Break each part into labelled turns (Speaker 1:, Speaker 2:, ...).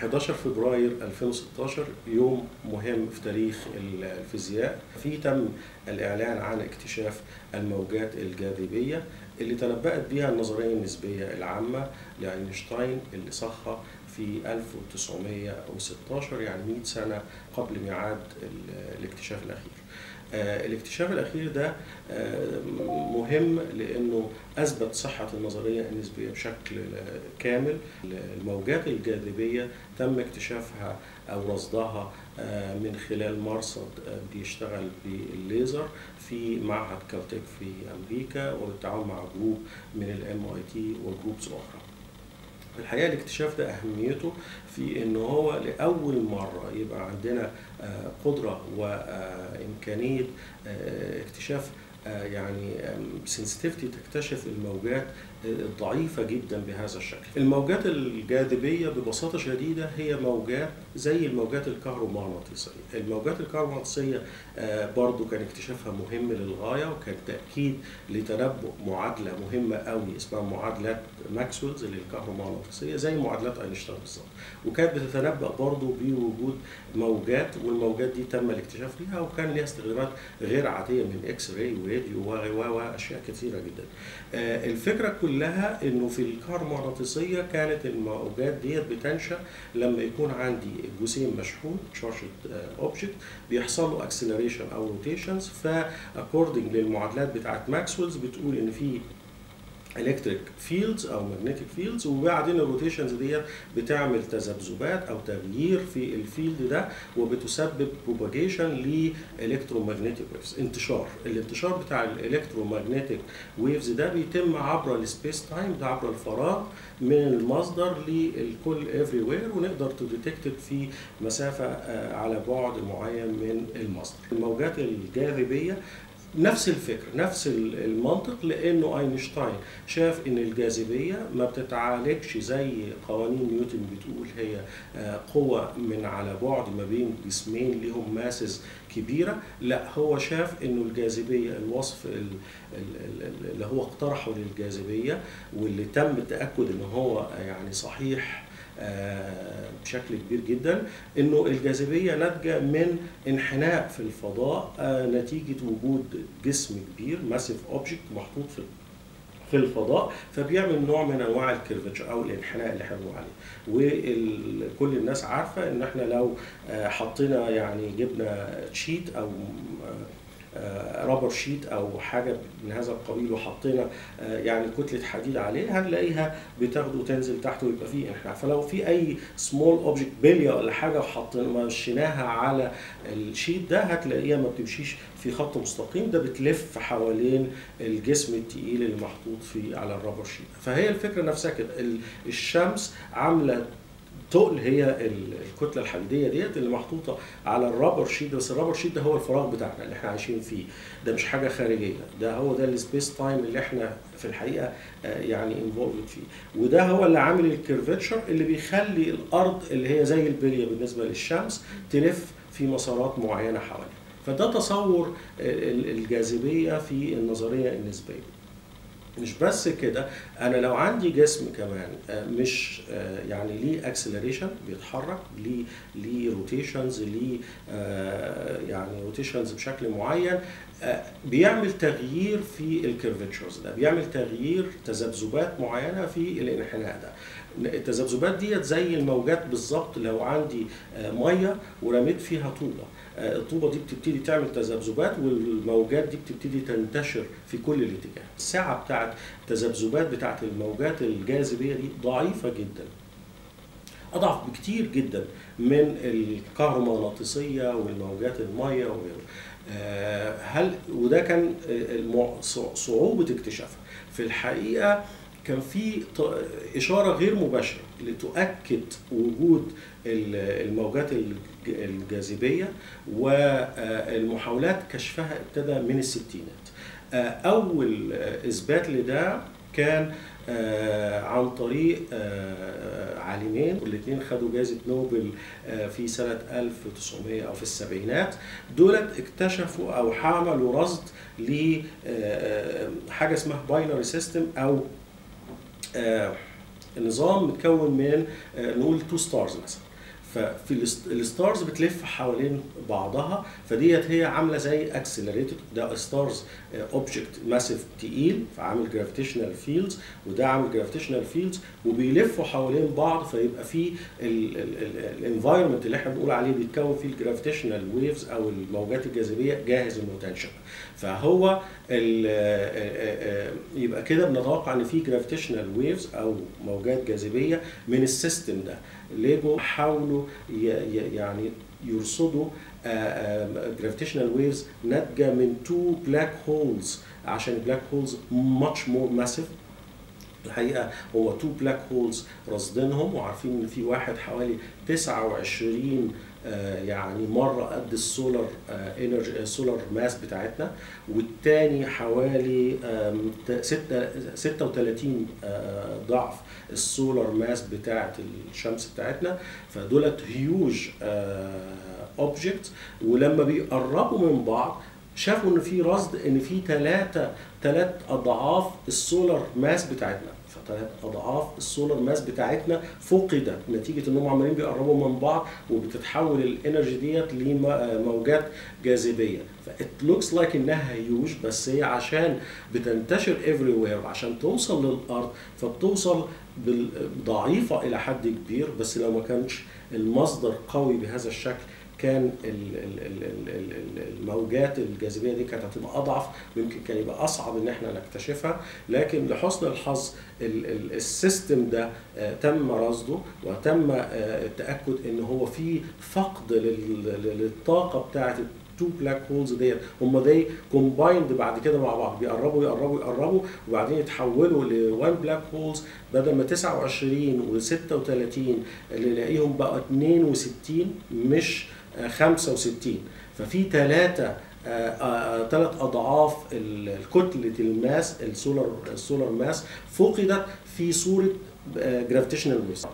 Speaker 1: 11 فبراير 2016 يوم مهم في تاريخ الفيزياء فيه تم الإعلان عن اكتشاف الموجات الجاذبية اللي تنبأت بها النظرية النسبية العامة لأينشتاين اللي صخها في 1916 يعني 100 سنة قبل ميعاد الاكتشاف الأخير الاكتشاف الأخير ده مهم لأنه أثبت صحة النظرية النسبية بشكل كامل الموجات الجاذبية تم اكتشافها أو رصدها من خلال مرصد بيشتغل بالليزر في معهد كالتك في أمريكا وبالتعاون مع جروب من الام اي تي وجروبس أخرى في الحقيقه الاكتشاف ده اهميته في ان هو لاول مره يبقى عندنا قدره وامكانيه اكتشاف يعني سنسيتيفيتي تكتشف الموجات الضعيفة جدا بهذا الشكل. الموجات الجاذبية ببساطة شديدة هي موجات زي الموجات الكهرومغناطيسية. الموجات الكهرومغناطيسية برضو كان اكتشافها مهم للغاية وكان تأكيد لتنبؤ معادلة مهمة قوي اسمها معادلات ماكسويلز للكهرومغناطيسية زي معادلات اينشتاين بالظبط. وكانت بتتنبأ برضو بوجود موجات والموجات دي تم الاكتشاف ليها وكان ليها استخدامات غير عادية من اكس راي وراديو واشياء كثيرة جدا. الفكرة كلها كلها انه في الكهرومغناطيسيه كانت الموجات ديت بتنشا لما يكون عندي جسيم مشحون تشارجد اوبجكت بيحصل له اكسلريشن او روتيشنز فاكوردنج للمعادلات بتاعت ماكسويلز بتقول ان في الكتريك فيلدز او ماجنتيك فيلدز وبعدين الروتيشنز ديت بتعمل تذبذبات او تغيير في الفيلد ده وبتسبب بروباجيشن لالكترومagnetic ويفز انتشار الانتشار بتاع الالكترومagnetic ويفز ده بيتم عبر السبيس تايم ده عبر الفراغ من المصدر للكل افري وير ونقدر تديتكت في مسافه على بعد معين من المصدر الموجات الجاذبيه نفس الفكرة نفس المنطق لأنه أينشتاين شاف إن الجاذبية ما بتتعالجش زي قوانين نيوتن بتقول هي قوة من على بعد ما بين جسمين لهم ماسز كبيرة لا هو شاف إنه الجاذبية الوصف اللي هو اقترحه للجاذبية واللي تم التأكد إن هو يعني صحيح بشكل كبير جدا انه الجاذبيه ناتجه من انحناء في الفضاء نتيجه وجود جسم كبير ماسيف اوبجكت محطوط في في الفضاء فبيعمل نوع من انواع الكيرفتشر او الانحناء اللي احنا بنقول عليه وكل الناس عارفه ان احنا لو حطينا يعني جبنا شيت او رابر شيت او حاجه من هذا القبيل وحطينا يعني كتله حديد عليه هنلاقيها بتاخده وتنزل تحت ويبقى فيه انحناء فلو في اي سمول اوبجكت بليه ولا حاجه وحطينا مشيناها على الشيت ده هتلاقيها ما بتمشيش في خط مستقيم ده بتلف حوالين الجسم التقيل اللي محطوط في على الرابر شيت فهي الفكره نفسها كده الشمس عامله تقل هي الكتله الحديديه ديت اللي محطوطه على الرابر شيت بس الرابر شيت ده هو الفراغ بتاعنا اللي احنا عايشين فيه ده مش حاجه خارجيه ده هو ده السبيس تايم اللي احنا في الحقيقه يعني انفولد فيه وده هو اللي عامل الكيرفتشر اللي بيخلي الارض اللي هي زي البليه بالنسبه للشمس تلف في مسارات معينه حواليها فده تصور الجاذبيه في النظريه النسبيه مش بس كده انا لو عندي جسم كمان مش يعني ليه اكسلريشن بيتحرك ليه ليه روتيشنز ليه يعني روتيشنز بشكل معين بيعمل تغيير في الكيرفتشرز ده بيعمل تغيير تذبذبات معينه في الانحناء ده التذبذبات ديت زي الموجات بالظبط لو عندي ميه ورميت فيها طوبه الطوبه دي بتبتدي تعمل تذبذبات والموجات دي بتبتدي تنتشر في كل الاتجاه السعه بتاعت التذبذبات بتاعت الموجات الجاذبيه دي ضعيفه جدا اضعف بكتير جدا من الكهرومغناطيسيه والموجات الميه وغيره هل وده كان صعوبه اكتشافها في الحقيقه كان في اشاره غير مباشره لتؤكد وجود الموجات الجاذبيه والمحاولات كشفها ابتدى من الستينات اول اثبات لده كان عن طريق عالمين والاثنين خدوا جائزة نوبل في سنة 1900 أو في السبعينات دولت اكتشفوا أو عملوا رصد لحاجة اسمها باينري سيستم أو نظام متكون من نقول تو ستارز مثلا ففي الست- الستارز بتلف حوالين بعضها فديت هي عامله زي اكسلريتد ده ستارز اوبجكت ماسيف تقيل فعامل جرافيتيشنال فيلدز وده عامل جرافيتيشنال فيلدز وبيلفوا حوالين بعض فيبقى في الانفايرمنت اللي احنا بنقول عليه بيتكون فيه الجرافيتيشنال ويفز او الموجات الجاذبيه جاهز انه تنشا فهو ال- آه، آه، يبقى كده بنتوقع ان في جرافيتيشنال ويفز او موجات جاذبيه من السيستم ده ليجو حاولوا ي- ي- يعني يرصدوا جرافيتيشنال ويفز ناتجه من تو بلاك هولز عشان البلاك هولز ماتش مور ماسيف الحقيقه هو تو بلاك هولز راصدينهم وعارفين ان في واحد حوالي 29 آه، يعني مره قد السولار انرجي السولار ماس بتاعتنا والتاني حوالي آم، ت- ستة- 36 آه، ضعف السولار ماس بتاعت الشمس بتاعتنا فدولت هيوج اوبجكت ولما بيقربوا من بعض شافوا ان في رصد ان في ثلاثة ثلاث اضعاف السولار ماس بتاعتنا فثلاث اضعاف السولار ماس بتاعتنا فقدت نتيجه انهم عمالين بيقربوا من بعض وبتتحول الانرجي ديت لموجات جاذبيه فات لوكس لايك انها هيوج بس هي عشان بتنتشر افري وير عشان توصل للارض فبتوصل بال- ضعيفه الى حد كبير بس لو ما كانش المصدر قوي بهذا الشكل كان ال- ال- ال- ال- ال- ال- الموجات الجاذبيه دي كانت هتبقى اضعف ويمكن كان يبقى اصعب ان احنا نكتشفها لكن لحسن الحظ ال- ال- السيستم ده آه، تم رصده وتم آه، التاكد ان هو في فقد لل- لل- للطاقه بتاعه التو بلاك هولز ديت هم دي كومبايند بعد كده مع بعض بيقربوا يقربوا يقربوا وبعدين يتحولوا لوان بلاك هولز بدل ما 29 و36 اللي نلاقيهم بقى 62 مش آه، 65 ففي ثلاثة ثلاث اضعاف ال- كتله الماس السولار السولار ماس فقدت في صوره جرافيتيشنال ويفز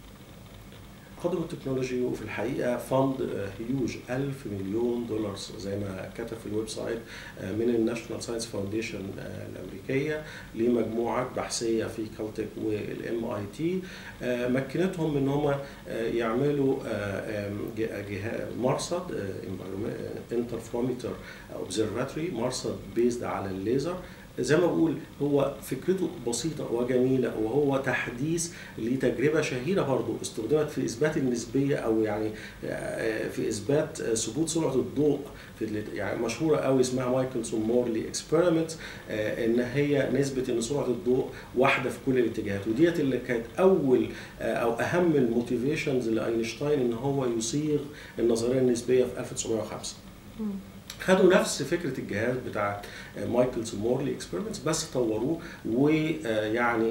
Speaker 1: قدروا التكنولوجي وفي الحقيقه فند هيوج 1000 مليون دولار زي ما كتب في الويب سايت آه، من الناشونال ساينس فاونديشن الامريكيه لمجموعات بحثيه في كالتك والام اي تي مكنتهم ان هم يعملوا آه، آم، ج- جهاز مرصد انترفروميتر اوبزرفاتوري مرصد بيزد على الليزر زي ما بقول هو فكرته بسيطة وجميلة وهو تحديث لتجربة شهيرة برضو استخدمت في إثبات النسبية أو يعني آه، في إثبات آه، ثبوت سرعة الضوء في ال- يعني مشهورة قوي اسمها مايكلسون مورلي اكسبيرمنت إن هي نسبة إن سرعة الضوء واحدة في كل الاتجاهات وديت اللي كانت أول آه، أو أهم الموتيفيشنز لأينشتاين إن هو يصيغ النظرية النسبية في 1905 خدوا نفس فكره الجهاز بتاع مايكلز مورلي اكسبيرمنتس بس طوروه ويعني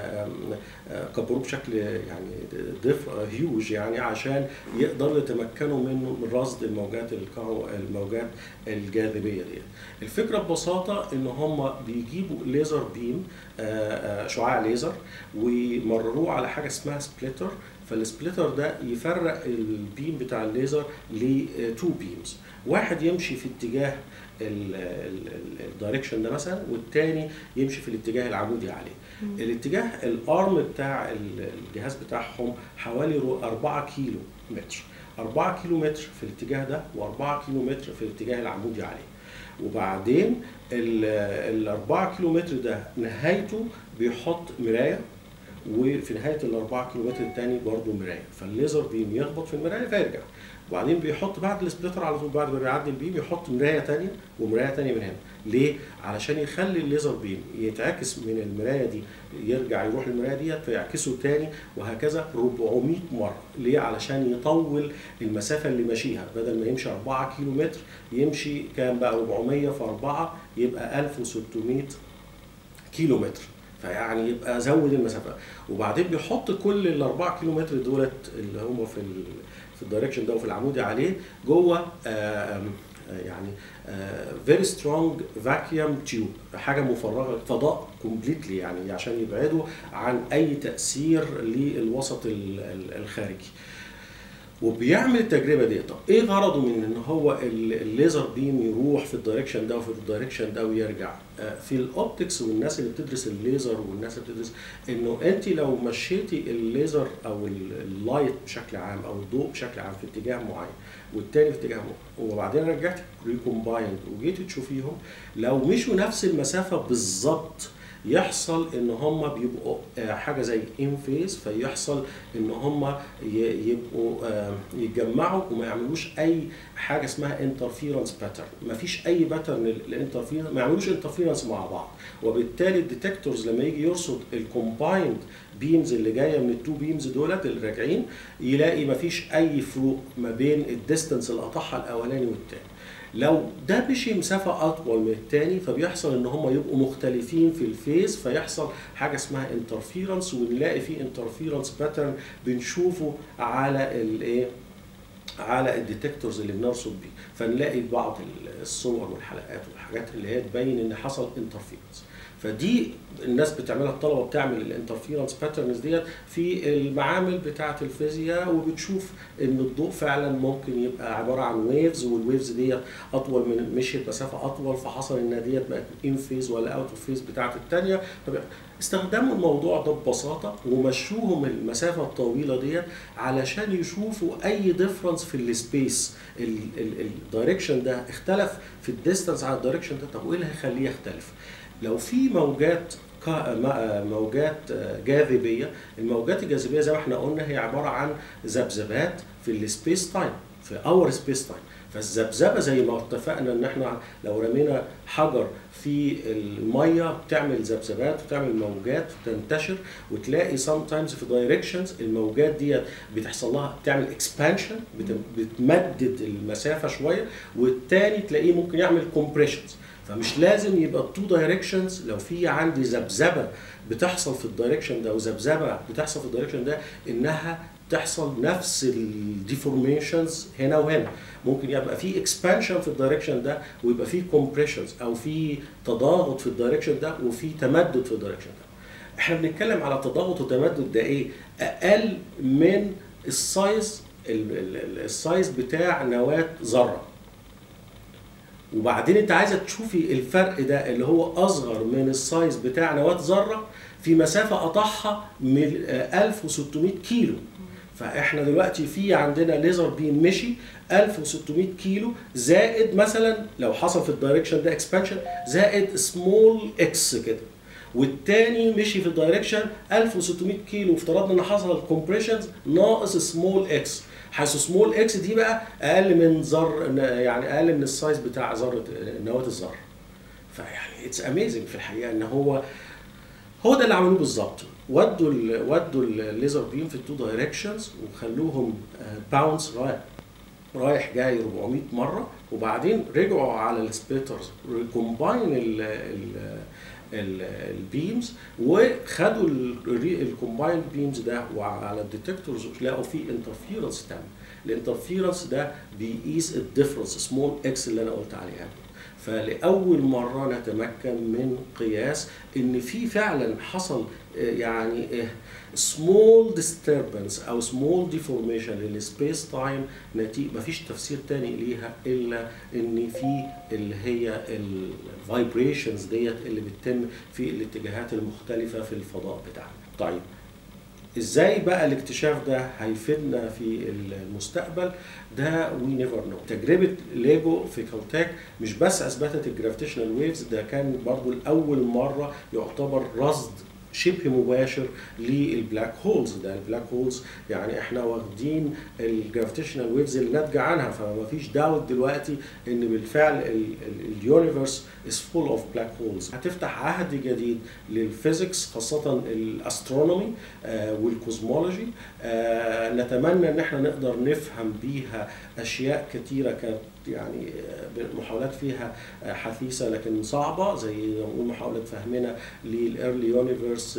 Speaker 1: كبروه بشكل يعني ضف هيوج يعني عشان يقدروا يتمكنوا منه من رصد الموجات الكهرو الموجات الجاذبيه دي الفكره ببساطه ان هم بيجيبوا ليزر بيم شعاع ليزر ويمرروه على حاجه اسمها سبليتر فالسبليتر ده يفرق البيم بتاع الليزر لتو بيمز واحد يمشي في اتجاه الدايركشن ده مثلا والتاني يمشي في الاتجاه العمودي عليه الاتجاه الارم بتاع ال- الجهاز بتاعهم حوالي رو- 4 كيلو متر 4 كيلو متر في الاتجاه ده و4 كيلو متر في الاتجاه العمودي عليه وبعدين ال 4 كيلو متر ده نهايته بيحط مرايه وفي نهايه ال 4 كيلو متر الثاني برضه مرايه فالليزر بيم يخبط في المرايه فيرجع وبعدين بيحط بعد السبليتر على طول بعد ما بيعدي البيم يحط مرايه ثانيه ومرايه ثانيه من هنا ليه علشان يخلي الليزر بيم يتعكس من المرايه دي يرجع يروح المرايه ديت فيعكسه تاني وهكذا 400 مره ليه علشان يطول المسافه اللي ماشيها بدل ما يمشي 4 كيلو متر يمشي كام بقى 400 في 4 يبقى 1600 كيلو متر فيعني يبقى زود المسافه وبعدين بيحط كل ال 4 كيلو متر دولت اللي هم في ال في الدايركشن ده وفي العمودي عليه جوه آم، آه، يعني فيري سترونج فاكيوم تيوب حاجه مفرغه فضاء كومبليتلي يعني عشان يبعدوا عن اي تاثير للوسط ال- ال- الخارجي وبيعمل التجربه دي طب ايه غرضه من ان هو ال- الليزر بيم يروح في الدايركشن ده وفي الدايركشن ده ويرجع آه، في الاوبتكس والناس اللي بتدرس الليزر والناس اللي بتدرس انه انت لو مشيتي الليزر او ال- اللايت بشكل عام او الضوء بشكل عام في اتجاه معين والتاني في اتجاه معين وبعدين رجعت ريكومبايند وجيتي تشوفيهم لو مشوا نفس المسافه بالظبط يحصل ان هم بيبقوا آه، حاجه زي ان فيز فيحصل ان هم ي- يبقوا آه، يتجمعوا وما يعملوش اي حاجه اسمها انترفيرنس باترن ما فيش اي باترن الانترفيرنس ما يعملوش انترفيرنس مع بعض وبالتالي الديتكتورز لما يجي يرصد الكومبايند بيمز اللي جايه من التو بيمز دولت اللي راجعين يلاقي ما فيش اي فروق ما بين الديستنس اللي قطعها الاولاني والتاني لو ده مشي مسافة أطول من التاني فبيحصل إن هم يبقوا مختلفين في الفيز فيحصل حاجة اسمها انترفيرنس ونلاقي في انترفيرنس باترن بنشوفه على الإيه؟ على الديتكتورز اللي بنرصد بيه فنلاقي بعض الصور والحلقات والحاجات اللي هي تبين ان حصل انترفيرنس فدي الناس بتعملها الطلبه بتعمل الانترفيرنس باترنز ديت في المعامل بتاعه الفيزياء وبتشوف ان الضوء فعلا ممكن يبقى عباره عن ويفز والويفز ديت اطول من مشيت مسافه اطول فحصل ان ديت بقت ان فيز ولا اوت اوف فيز بتاعه الثانيه استخدموا الموضوع ده ببساطه ومشوهم المسافه الطويله ديت علشان يشوفوا اي ديفرنس في السبيس الدايركشن ده اختلف في الديستانس على الدايركشن ده طب وايه اللي هيخليه يختلف؟ لو في موجات كا- ما- موجات جاذبيه الموجات الجاذبيه زي ما احنا قلنا هي عباره عن ذبذبات في السبيس تايم في اور سبيس تايم فالذبذبه زي ما اتفقنا ان احنا لو رمينا حجر في الميه بتعمل ذبذبات وتعمل موجات وتنتشر وتلاقي sometimes في دايركشنز الموجات ديت بتحصل لها بتعمل اكسبانشن بتمدد المسافه شويه والتاني تلاقيه ممكن يعمل كومبريشنز فمش لازم يبقى التو دايركشنز لو في عندي ذبذبه بتحصل في الدايركشن ده وذبذبه بتحصل في الدايركشن ده انها تحصل نفس الديفورميشنز هنا وهنا ممكن يبقى في اكسبانشن في الدايركشن ده ويبقى في كومبريشنز او في تضاغط في الدايركشن ده وفي تمدد في الدايركشن ده احنا بنتكلم على تضاغط وتمدد ده ايه اقل من السايز ال- ال- ال- السايز بتاع نواه ذره وبعدين انت عايزه تشوفي الفرق ده اللي هو اصغر من السايز بتاع نواه ذره في مسافه قطعها من آه، 1600 كيلو فاحنا دلوقتي في عندنا ليزر بيم مشي 1600 كيلو زائد مثلا لو حصل في الدايركشن ده اكسبانشن زائد سمول اكس كده والتاني مشي في الدايركشن 1600 كيلو وافترضنا ان حصل كومبريشنز ناقص سمول اكس حيث سمول اكس دي بقى اقل من ذر يعني اقل من السايز بتاع ذره نواه الذره فيعني اتس اميزنج في الحقيقه ان هو هو ده اللي عملوه بالظبط ودوا ال ودوا الليزر بيم في التو دايركشنز وخلوهم باونس رايح رايح جاي 400 مره وبعدين رجعوا على السبيترز ريكومباين ال ال البيمز وخدوا الكومبايند بيمز ده وعلى الديتكتورز لقوا فيه انترفيرنس تم الانترفيرنس ده بيقيس الديفرنس سمول اكس اللي انا قلت عليها فلاول مره نتمكن من قياس ان في فعلا حصل آه، يعني سمول ديستربنس او سمول ديفورميشن للسبيس تايم نتيجه مفيش تفسير تاني ليها الا ان في اللي هي الفايبريشنز ديت اللي بتتم في الاتجاهات المختلفه في الفضاء بتاعنا طيب ازاي بقى الاكتشاف ده هيفيدنا في المستقبل ده وي نيفر نو تجربه ليجو في كالتاك مش بس اثبتت الجرافيتيشنال ويفز ده كان برضو لاول مره يعتبر رصد شبه مباشر للبلاك هولز ده البلاك هولز يعني احنا واخدين الجرافيتيشنال ويفز اللي ناتجه عنها فما فيش داوت دلوقتي ان بالفعل اليونيفرس از فول اوف بلاك هولز هتفتح عهد جديد للفيزيكس خاصه الاسترونومي آه والكوزمولوجي آه نتمنى ان احنا نقدر نفهم بيها اشياء كثيره كانت يعني آه، محاولات فيها آه، حثيثه لكن صعبه زي ما نقول محاوله فهمنا للايرلي يونيفرس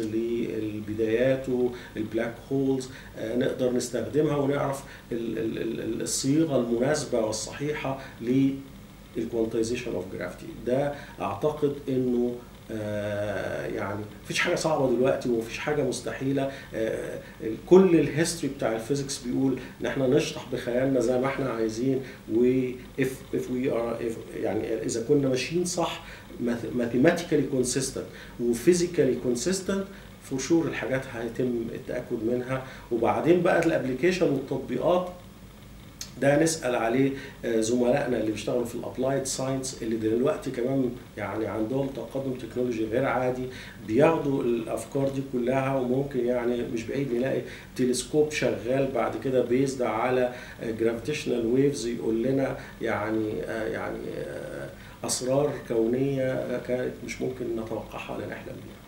Speaker 1: لبداياته البلاك هولز نقدر نستخدمها ونعرف ال- ال- ال- الصيغه المناسبه والصحيحه للكوانتايزيشن اوف جرافيتي ده اعتقد انه آه، يعني مفيش حاجه صعبه دلوقتي ومفيش حاجه مستحيله آه، كل الهيستوري بتاع الفيزيكس بيقول ان احنا نشطح بخيالنا زي ما احنا عايزين و if if we are if يعني اذا كنا ماشيين صح mathematically consistent وفيزيكالي consistent فور شور الحاجات هيتم التاكد منها وبعدين بقى الابلكيشن والتطبيقات ده نسال عليه آه، زملائنا اللي بيشتغلوا في الابلايد ساينس اللي دلوقتي كمان يعني عندهم تقدم تكنولوجي غير عادي بياخدوا الافكار دي كلها وممكن يعني مش بعيد نلاقي تلسكوب شغال بعد كده بيزد على جرافيتيشنال ويفز يقول لنا يعني آه، يعني آه، اسرار كونيه كانت مش ممكن نتوقعها ولا نحلم بيها